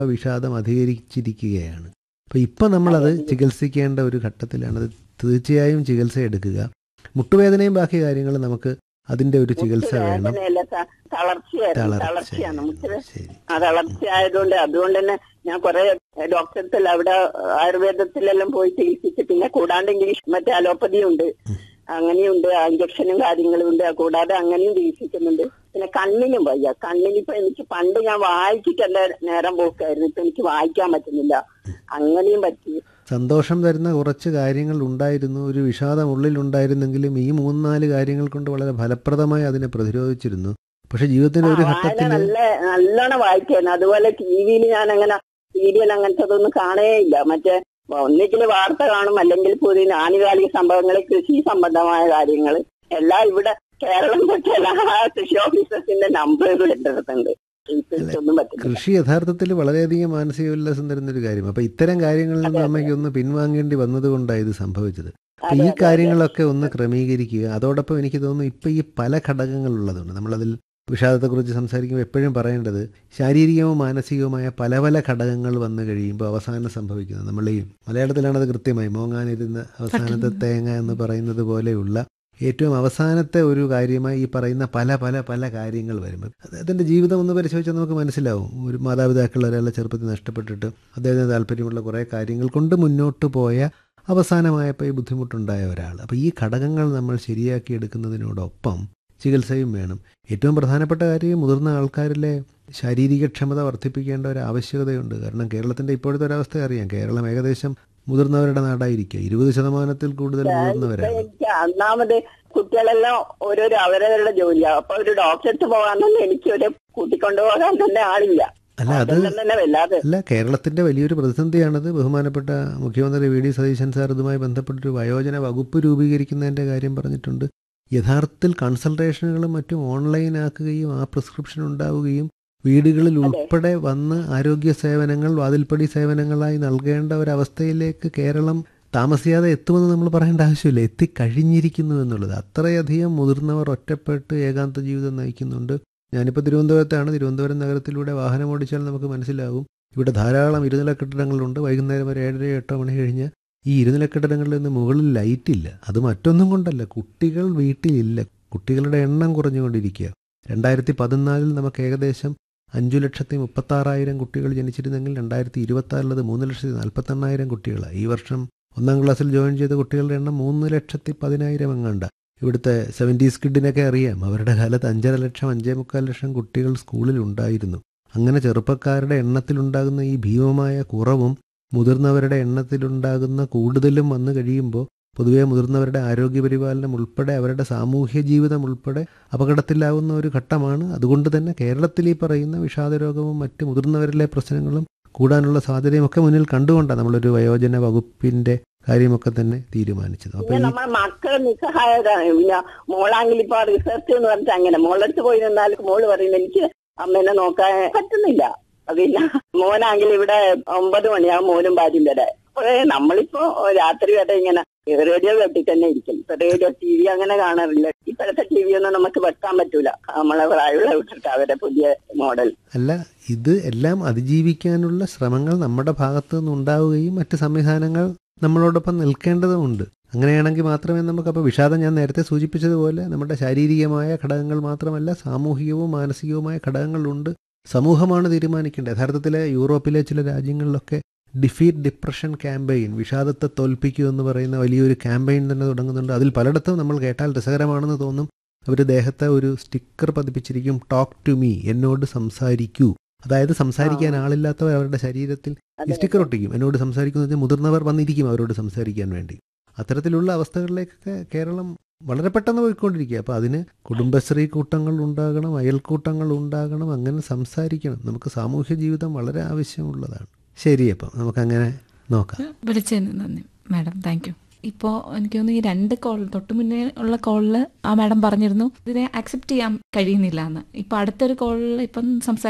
വിഷാദം അധികരിച്ചിരിക്കുകയാണ് അപ്പോൾ ഇപ്പം നമ്മളത് ചികിത്സിക്കേണ്ട ഒരു ഘട്ടത്തിലാണ് അത് തീർച്ചയായും ചികിത്സ എടുക്കുക മുട്ടുവേദനയും ബാക്കി കാര്യങ്ങളും നമുക്ക് അതിൻ്റെ ഒരു ചികിത്സ വേണം വേദനയല്ല സ- തളർച്ചയായിരുന്നു തളർച്ചയാണ് മുട്ട് തളർച്ച ശരി ആ തളർച്ച ആയതുകൊണ്ട് അതുകൊണ്ട് തന്നെ ഞാൻ കുറെ ഡോക്ടർത്തിൽ അവിടെ ആയുർവേദത്തിലെല്ലാം പോയി ചികിത്സിച്ച് പിന്നെ കൂടാണ്ട് ഇംഗ്ലീഷ് മറ്റേ അലോപ്പതിയും ഉണ്ട് അങ്ങനെയുണ്ട് ഇഞ്ചക്ഷനും കാര്യങ്ങളും ഉണ്ട് കൂടാതെ അങ്ങനെയും ചികിത്സിക്കുന്നുണ്ട് പിന്നെ കണ്ണിനും വയ്യ കണ്ണിനിപ്പോ എനിക്ക് പണ്ട് ഞാൻ വായിച്ചിട്ട് എന്റെ നേരം പോക്കായിരുന്നു ഇപ്പൊ എനിക്ക് വായിക്കാൻ പറ്റുന്നില്ല അങ്ങനെയും പറ്റി സന്തോഷം തരുന്ന കുറച്ച് കാര്യങ്ങൾ ഉണ്ടായിരുന്നു ഒരു വിഷാദം ഉള്ളിലുണ്ടായിരുന്നെങ്കിലും ഈ മൂന്ന് നാല് കാര്യങ്ങൾ കൊണ്ട് വളരെ ഫലപ്രദമായി അതിനെ പ്രതിരോധിച്ചിരുന്നു പക്ഷെ ജീവിതത്തിന്റെ ഒരു വായന ഘട്ടത്തിൽ നല്ല നല്ലോണം വായിക്കായിരുന്നു അതുപോലെ ടി വിയിൽ ഞാൻ അങ്ങനെ സീരിയൽ അങ്ങനത്തതൊന്നും കാണേയില്ല മറ്റേ ഒന്നിക്കിൽ വാർത്ത കാണും അല്ലെങ്കിൽ പുതിയ ആനുകാലിക സംഭവങ്ങൾ കൃഷി സംബന്ധമായ കാര്യങ്ങൾ എല്ലാം ഇവിടെ കേരളം തൊട്ട് എല്ലാ കൃഷി ഓഫീസേഴ്സിന്റെ നമ്പറുകൾ എന്റെ അടുത്തുണ്ട് എനിക്കൊന്നും പറ്റില്ല കൃഷി യഥാർത്ഥത്തിൽ വളരെയധികം മാനസിക ഉല്ലാസം തരുന്ന ഒരു കാര്യം അപ്പൊ ഇത്തരം കാര്യങ്ങളിൽ നിന്ന് അമ്മയ്ക്ക് ഒന്ന് പിൻവാങ്ങേണ്ടി വന്നതുകൊണ്ടാണ് ഇത് സംഭവിച്ചത് അപ്പൊ ഈ കാര്യങ്ങളൊക്കെ ഒന്ന് ക്രമീകരിക്കുക അതോടൊപ്പം എനിക്ക് തോന്നുന്നു ഇപ്പൊ ഈ പല ഘടകങ്ങളുള്ളതുണ്ട് നമ്മളതിൽ വിഷാദത്തെക്കുറിച്ച് സംസാരിക്കുമ്പോൾ എപ്പോഴും പറയേണ്ടത് ശാരീരികവും മാനസികവുമായ പല പല ഘടകങ്ങൾ വന്നു കഴിയുമ്പോൾ അവസാനം സംഭവിക്കുന്നത് നമ്മൾ ഈ മലയാളത്തിലാണത് കൃത്യമായി മോങ്ങാനിരുന്ന അവസാനത്തെ തേങ്ങ എന്ന് പറയുന്നത് പോലെയുള്ള ഏറ്റവും അവസാനത്തെ ഒരു കാര്യമായി ഈ പറയുന്ന പല പല പല കാര്യങ്ങൾ വരും അദ്ദേഹത്തിൻ്റെ ജീവിതം ഒന്ന് പരിശോധിച്ചാൽ നമുക്ക് മനസ്സിലാവും ഒരു മാതാപിതാക്കൾ ഒരാളെ ചെറുപ്പത്തിൽ നഷ്ടപ്പെട്ടിട്ട് അദ്ദേഹത്തിന് താല്പര്യമുള്ള കുറേ കാര്യങ്ങൾ കൊണ്ട് മുന്നോട്ട് പോയ അവസാനമായപ്പോൾ ഈ ബുദ്ധിമുട്ടുണ്ടായ ഒരാൾ അപ്പോൾ ഈ ഘടകങ്ങൾ നമ്മൾ ശരിയാക്കി എടുക്കുന്നതിനോടൊപ്പം ചികിത്സയും വേണം ഏറ്റവും പ്രധാനപ്പെട്ട കാര്യം മുതിർന്ന ആൾക്കാരിലെ ശാരീരിക ക്ഷമത വർദ്ധിപ്പിക്കേണ്ട ഒരു ആവശ്യകതയുണ്ട് കാരണം കേരളത്തിൻ്റെ ഇപ്പോഴത്തെ ഒരവസ്ഥ അറിയാം കേരളം ഏകദേശം മുതിർന്നവരുടെ നാടായിരിക്കുക ഇരുപത് ശതമാനത്തിൽ കൂടുതൽ ഇപ്പൊ മുതിർന്നവരാണ് എനിക്ക് ഒന്നാമത് കുട്ടികളെല്ലാം ഓരോരോ അവരവരുടെ ജോലിയാ അപ്പൊ ഒരു ഡോക്ടർക്ക് പോകാൻ തന്നെ എനിക്ക് ഒരു കൂട്ടിക്കൊണ്ടുപോകാൻ തന്നെ ആളില്ല അല്ല അത് അതെല്ലാം തന്നെ വല്ലാതെ അല്ല കേരളത്തിന്റെ വലിയൊരു പ്രതിസന്ധിയാണത് ബഹുമാനപ്പെട്ട മുഖ്യമന്ത്രി വി ഡി സതീശൻ സാർ ഇതുമായി ബന്ധപ്പെട്ടൊരു വയോജന വകുപ്പ് രൂപീകരിക്കുന്നതിന്റെ കാര്യം പറഞ്ഞിട്ടുണ്ട് യഥാർത്ഥത്തിൽ കൺസൾട്ടേഷനുകളും മറ്റും ഓൺലൈൻ ആക്കുകയും ആ പ്രിസ്ക്രിപ്ഷൻ ഉണ്ടാവുകയും വീടുകളിൽ ഉൾപ്പെടെ വന്ന് ആരോഗ്യ സേവനങ്ങൾ വാതിൽപ്പടി സേവനങ്ങളായി നൽകേണ്ട ഒരവസ്ഥയിലേക്ക് കേരളം താമസിയാതെ എത്തുമെന്ന് നമ്മൾ പറയേണ്ട ആവശ്യമില്ല എത്തിക്കഴിഞ്ഞിരിക്കുന്നു എന്നുള്ളത് അത്രയധികം മുതിർന്നവർ ഒറ്റപ്പെട്ട് ഏകാന്ത ജീവിതം നയിക്കുന്നുണ്ട് ഞാനിപ്പോൾ തിരുവനന്തപുരത്താണ് തിരുവനന്തപുരം നഗരത്തിലൂടെ വാഹനം ഓടിച്ചാൽ നമുക്ക് മനസ്സിലാവും ഇവിടെ ധാരാളം ഇരുനില കെട്ടിടങ്ങളുണ്ട് വൈകുന്നേരം ഒരു ഏഴര എട്ടോ മണി കഴിഞ്ഞ് ഈ ഇരുനില കെട്ടിടങ്ങളിൽ നിന്ന് മുകളിൽ ലൈറ്റ് ഇല്ല അത് മറ്റൊന്നും കൊണ്ടല്ല കുട്ടികൾ വീട്ടിലില്ല കുട്ടികളുടെ എണ്ണം കുറഞ്ഞുകൊണ്ടിരിക്കുക രണ്ടായിരത്തി പതിനാലിൽ നമുക്ക് ഏകദേശം അഞ്ചു ലക്ഷത്തി മുപ്പത്താറായിരം കുട്ടികൾ ജനിച്ചിരുന്നെങ്കിൽ രണ്ടായിരത്തി ഇരുപത്തി മൂന്ന് ലക്ഷത്തി നാൽപ്പത്തെണ്ണായിരം കുട്ടികളാണ് ഈ വർഷം ഒന്നാം ക്ലാസ്സിൽ ജോയിൻ ചെയ്ത കുട്ടികളുടെ എണ്ണം മൂന്ന് ലക്ഷത്തി പതിനായിരം എങ്ങാണ്ട ഇവിടുത്തെ സെവൻറ്റീസ് കിഡിനൊക്കെ അറിയാം അവരുടെ കാലത്ത് അഞ്ചര ലക്ഷം അഞ്ചേ മുക്കാൽ ലക്ഷം കുട്ടികൾ സ്കൂളിൽ ഉണ്ടായിരുന്നു അങ്ങനെ ചെറുപ്പക്കാരുടെ എണ്ണത്തിലുണ്ടാകുന്ന ഈ ഭീമമായ കുറവും മുതിർന്നവരുടെ എണ്ണത്തിലുണ്ടാകുന്ന കൂടുതലും വന്നു കഴിയുമ്പോൾ പൊതുവെ മുതിർന്നവരുടെ ആരോഗ്യപരിപാലനം ഉൾപ്പെടെ അവരുടെ സാമൂഹ്യ ജീവിതം ഉൾപ്പെടെ അപകടത്തിലാവുന്ന ഒരു ഘട്ടമാണ് അതുകൊണ്ട് തന്നെ കേരളത്തിൽ ഈ പറയുന്ന വിഷാദരോഗവും മറ്റ് മുതിർന്നവരിലെ പ്രശ്നങ്ങളും കൂടാനുള്ള സാധ്യതയും ഒക്കെ മുന്നിൽ കണ്ടുകൊണ്ടാണ് നമ്മളൊരു വയോജന വകുപ്പിന്റെ കാര്യമൊക്കെ തന്നെ തീരുമാനിച്ചത് അപ്പൊ പിന്നെ ഈ നമ്മൾ മക്കളെ നിസ്സഹായതാണ് പിന്നെ മോളാണെങ്കിൽ ഇപ്പൊ റിസർച്ച് എന്ന് പറഞ്ഞിട്ട് അങ്ങനെ മോളടുത്ത് പോയി നിന്നാൽ മോള് പറയുന്നത് എനിക്ക് അമ്മേനെ നോക്കാൻ പറ്റുന്നില്ല പിന്നെ മോനാണെങ്കിൽ ഇവിടെ ഒമ്പത് മണിയാകും മോനും ഭാര്യയും വരെ അപ്പോഴേ നമ്മളിപ്പോ രാത്രി വരെ ഇങ്ങനെ റേഡിയോ കേട്ടി തന്നെ ഇരിക്കും ഇപ്പൊ റേഡിയോ ടി വി അങ്ങനെ കാണാറില്ല ഇപ്പോഴത്തെ ടി വി ഒന്നും നമുക്ക് വെക്കാൻ പറ്റൂല നമ്മളെ പ്രായമുള്ള വിട്ടിട്ട് അവരെ പുതിയ മോഡൽ അല്ല ഇത് എല്ലാം അതിജീവിക്കാനുള്ള ശ്രമങ്ങൾ നമ്മുടെ ഭാഗത്തു നിന്നുണ്ടാവുകയും മറ്റ് സംവിധാനങ്ങൾ നമ്മളോടൊപ്പം നിൽക്കേണ്ടതുമുണ്ട് അങ്ങനെയാണെങ്കിൽ മാത്രമേ നമുക്ക് അപ്പോൾ വിഷാദം ഞാൻ നേരത്തെ സൂചിപ്പിച്ചതുപോലെ നമ്മുടെ ശാരീരികമായ ഘടകങ്ങൾ മാത്രമല്ല സാമൂഹികവും മാനസികവുമായ ഘടകങ്ങളുണ്ട് സമൂഹമാണ് തീരുമാനിക്കേണ്ടത് യഥാർത്ഥത്തിൽ യൂറോപ്പിലെ ചില രാജ്യങ്ങളിലൊക്കെ ഡിഫീറ്റ് ഡിപ്രഷൻ ക്യാമ്പയിൻ വിഷാദത്തെ തോൽപ്പിക്കൂ എന്ന് പറയുന്ന വലിയൊരു ക്യാമ്പയിൻ തന്നെ തുടങ്ങുന്നുണ്ട് അതിൽ പലയിടത്തും നമ്മൾ കേട്ടാൽ രസകരമാണെന്ന് തോന്നും അവർ ദേഹത്തെ ഒരു സ്റ്റിക്കർ പതിപ്പിച്ചിരിക്കും ടോക്ക് ടു മീ എന്നോട് സംസാരിക്കൂ അതായത് സംസാരിക്കാൻ ആളില്ലാത്തവർ അവരുടെ ശരീരത്തിൽ ഈ സ്റ്റിക്കർ ഒട്ടിക്കും എന്നോട് സംസാരിക്കുന്ന വെച്ചാൽ മുതിർന്നവർ വന്നിരിക്കും അവരോട് സംസാരിക്കാൻ വേണ്ടി അത്തരത്തിലുള്ള അവസ്ഥകളിലേക്കൊക്കെ കേരളം വളരെ പെട്ടെന്ന് പോയിക്കൊണ്ടിരിക്കുക അപ്പോൾ അതിന് കുടുംബശ്രീ കൂട്ടങ്ങൾ ഉണ്ടാകണം അയൽക്കൂട്ടങ്ങൾ ഉണ്ടാകണം അങ്ങനെ സംസാരിക്കണം നമുക്ക് സാമൂഹ്യ ജീവിതം വളരെ ആവശ്യമുള്ളതാണ് ശരി അപ്പം നമുക്കങ്ങനെ നോക്കാം വിളിച്ചതിന് നന്ദി മാഡം താങ്ക് യു ഇപ്പോൾ എനിക്ക് തോന്നുന്നു ഈ രണ്ട് കോൾ തൊട്ട് മുന്നേ ഉള്ള കോളിൽ ആ മാഡം പറഞ്ഞിരുന്നു ഇതിനെ അക്സെപ്റ്റ് ചെയ്യാൻ കഴിയുന്നില്ല എന്ന് ഇപ്പൊ അടുത്തൊരു കോളിൽ ഇപ്പം സംസാരിച്ചാണ്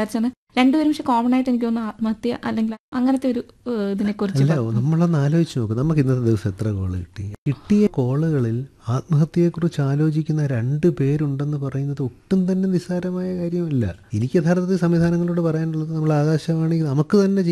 രണ്ടുപേരും പക്ഷെ കോമൺ ആയിട്ട് എനിക്ക് തോന്നുന്നു ആത്മഹത്യ അല്ലെങ്കിൽ അങ്ങനത്തെ ഒരു ഇതിനെ കുറിച്ച് അല്ല നമ്മളൊന്ന് ആലോചിച്ച് നോക്ക് നമുക്ക് ഇന്നത്തെ ദിവസം എത്ര കോള് കിട്ടി കിട്ടിയ കോളുകളിൽ ആത്മഹത്യയെക്കുറിച്ച് ആലോചിക്കുന്ന രണ്ട് പേരുണ്ടെന്ന് പറയുന്നത് ഒട്ടും തന്നെ നിസ്സാരമായ കാര്യമല്ല എനിക്ക് യഥാർത്ഥത്തിൽ സംവിധാനങ്ങളോട് പറയാനുള്ളത് നമ്മൾ ആകാശവാണി നമുക്ക് തന്നെ